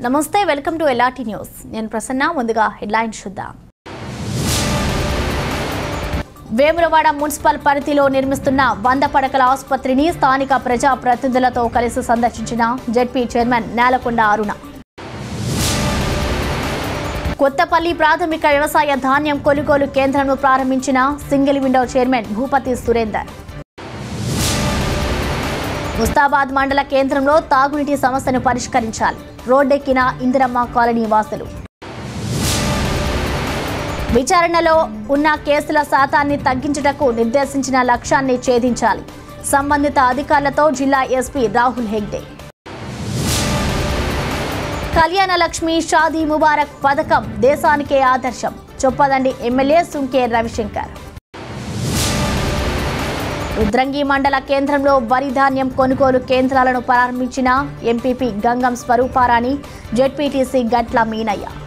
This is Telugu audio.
నమస్తే వెల్కమ్ టు ఎల్ఆర్టీ న్యూస్ నేను ప్రసన్న ముందుగా హెడ్లైన్స్ చూద్దాం వేములవాడ మున్సిపల్ పరిధిలో నిర్మిస్తున్న వంద పడకల ఆసుపత్రిని స్థానిక ప్రజా ప్రతినిధులతో కలిసి సందర్శించిన జెడ్పీ చైర్మన్ నేలకొండ అరుణ కొత్తపల్లి ప్రాథమిక వ్యవసాయ ధాన్యం కొనుగోలు కేంద్రంను ప్రారంభించిన single window chairman Bhupathi Surender Mustabad మండల కేంద్రంలో తాగునీటి సమస్యను పరిష్కరించాలి రోడ్డెక్కిన ఇందిరమ్మ కాలనీ వాసులు విచారణలో ఉన్న కేసుల శాతాన్ని తగ్గించుటకు నిర్దేశించిన లక్ష్యాన్ని ఛేదించాలి సంబంధిత అధికారులతో జిల్లా ఎస్పీ రాహుల్ హెగ్డే కళ్యాణ లక్ష్మి షాదీ ముబారక్ పథకం దేశానికే ఆదర్శం చొప్పదండి ఎమ్మెల్యే సుంకే రవిశంకర్ రుద్రంగి మండల కేంద్రంలో వరి ధాన్యం కొనుగోలు కేంద్రాలను ప్రారంభించిన ఎంపీపీ గంగం స్వరూపారాణి జెడ్పీటీసీ గట్ల మీనయ్య